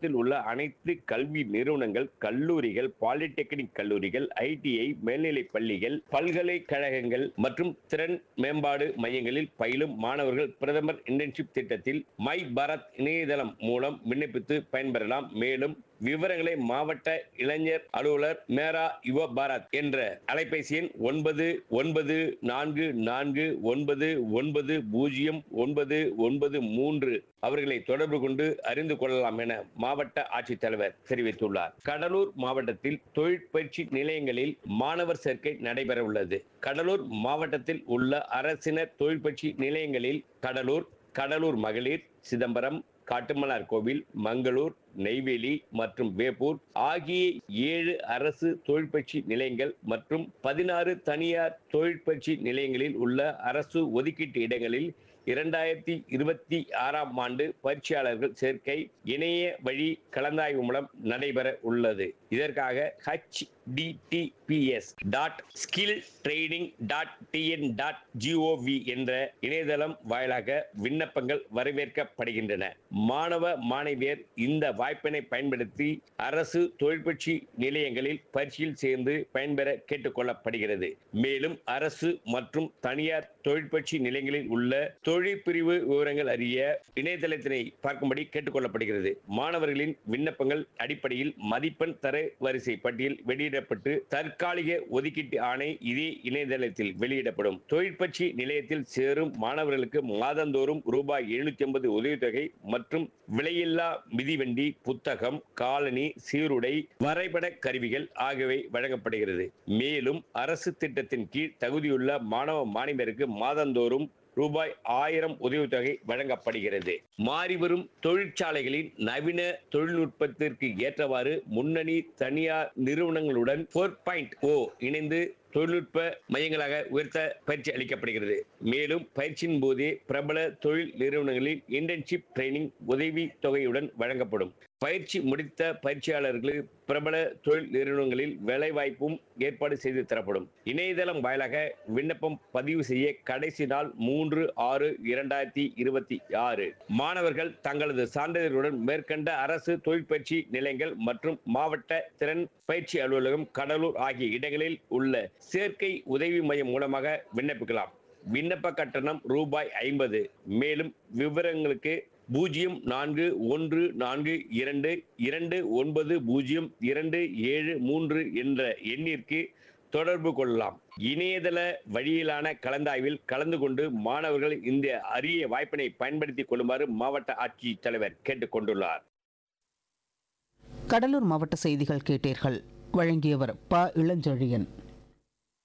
மாவட்டத்தில் உள்ள அனைத்து கல்வி நிறுவனங்கள் கல்லூரிகள் பாலிடெக்னிக் கல்லூரிகள் ஐடிஐ மேல்நிலைப் பள்ளிகள் பல்கலைக்கழகங்கள் மற்றும் திறன் மேம்பாடு மையங்களில் பயிலும் மாணவர்கள் பிரதமர் இன்டர்ன்ஷிப் திட்டத்தில் மை பாரத் இணையதளம் மூலம் விண்ணப்பித்து பயன்பெறலாம் மேலும் விவரங்களை மாவட்ட இளைஞர் அலுவலர் மேரா யுவ பாரத் என்ற அலைபேசி எண் ஒன்பது ஒன்பது நான்கு நான்கு ஒன்பது ஒன்பது பூஜ்ஜியம் ஒன்பது ஒன்பது மூன்று அவர்களை தொடர்பு கொண்டு அறிந்து கொள்ளலாம் என மாவட்ட ஆட்சித்தலைவர் தெரிவித்துள்ளார் கடலூர் மாவட்டத்தில் தொழிற்பயிற்சி நிலையங்களில் மாணவர் சேர்க்கை நடைபெற உள்ளது கடலூர் மாவட்டத்தில் உள்ள அரசினர் தொழிற்பயிற்சி நிலையங்களில் கடலூர் கடலூர் மகளிர் சிதம்பரம் காட்டுமன்னார் கோவில் மங்களூர் நெய்வேலி மற்றும் வேப்பூர் ஆகிய ஏழு அரசு தொழிற்பயிற்சி நிலையங்கள் மற்றும் பதினாறு தனியார் தொழிற்பயிற்சி நிலையங்களில் உள்ள அரசு ஒதுக்கீட்டு இடங்களில் இரண்டாயிரத்தி இருபத்தி ஆறாம் ஆண்டு பயிற்சியாளர்கள் சேர்க்கை இணைய வழி கலந்தாய்வு மூலம் நடைபெற உள்ளது இதற்காக HTTPS dot skill training dot TN dot gov என்ற இணையதளம் வாயிலாக விண்ணப்பங்கள் வரவேற்கப்படுகின்றன மாணவ மாணவியர் இந்த வாய்ப்பினை பயன்படுத்தி அரசு தொழிற்பயிற்சி நிலையங்களில் பயிற்சியில் சேர்ந்து பயன்பெற கேட்டுக்கொள்ளப்படுகிறது மேலும் அரசு மற்றும் தனியார் தொழிற்பயிற்சி நிலையங்களில் உள்ள தொழிற்பிரிவு விவரங்கள் அறிய இணையதளத்தினை பார்க்கும்படி கேட்டுக்கொள்ளப்படுகிறது மாணவர்களின் விண்ணப்பங்கள் அடிப்படையில் மதிப்பெண் தர வரிசை பட்டியல் வெளியிடப்பட்டு தற்காலிக ஒதுக்கீட்டு ஆணை இதே இணையதளத்தில் வெளியிடப்படும் தொழிற்பயிற்சி நிலையத்தில் சேரும் மாணவர்களுக்கு மாதந்தோறும் ரூபாய் எழுநூத்தி ஐம்பது உதவித்தொகை மற்றும் விலையில்லா மிதிவண்டி புத்தகம் காலனி சீருடை வரைபட கருவிகள் ஆகியவை வழங்கப்படுகிறது மேலும் அரசு திட்டத்தின் கீழ் தகுதியுள்ள மாணவ மாணவியருக்கு மாதந்தோறும் ரூபாய் ஆயிரம் உதவித்தொகை வழங்கப்படுகிறது மாறிவரும் தொழிற்சாலைகளின் நவீன தொழில்நுட்பத்திற்கு ஏற்றவாறு முன்னணி தனியார் நிறுவனங்களுடன் போர் பாயிண்ட் ஓ இணைந்து தொழில்நுட்ப மையங்களாக உயர்த்த பயிற்சி அளிக்கப்படுகிறது மேலும் பயிற்சியின் போதே பிரபல தொழில் நிறுவனங்களில் இன்டர்ன்ஷிப் ட்ரைனிங் உதவி தொகையுடன் வழங்கப்படும் பயிற்சி முடித்த பயிற்சியாளர்களுக்கு பிரபல தொழில் நிறுவனங்களில் வேலைவாய்ப்பும் ஏற்பாடு செய்து தரப்படும் இணையதளம் வாயிலாக விண்ணப்பம் பதிவு செய்ய கடைசி நாள் மூன்று ஆறு இரண்டாயிரத்தி இருபத்தி ஆறு மாணவர்கள் தங்களது சான்றிதழுடன் மேற்கண்ட அரசு தொழிற்பயிற்சி நிலையங்கள் மற்றும் மாவட்ட திறன் பயிற்சி அலுவலகம் கடலூர் ஆகிய இடங்களில் உள்ள சேர்க்கை உதவி மையம் மூலமாக விண்ணப்பிக்கலாம் விண்ணப்ப கட்டணம் ரூபாய் ஐம்பது மேலும் விவரங்களுக்கு பூஜ்ஜியம் நான்கு ஒன்று நான்கு இரண்டு இரண்டு ஒன்பது பூஜ்ஜியம் இரண்டு ஏழு மூன்று என்ற எண்ணிற்கு தொடர்பு கொள்ளலாம் இணையதள வழியிலான கலந்தாய்வில் கலந்து கொண்டு மாணவர்கள் இந்த அரிய வாய்ப்பினை பயன்படுத்திக் கொள்ளுமாறு மாவட்ட ஆட்சித் தலைவர் கேட்டுக் கொண்டுள்ளார் கடலூர் மாவட்ட செய்திகள் கேட்டீர்கள் வழங்கியவர் ப இளஞ்செழியன்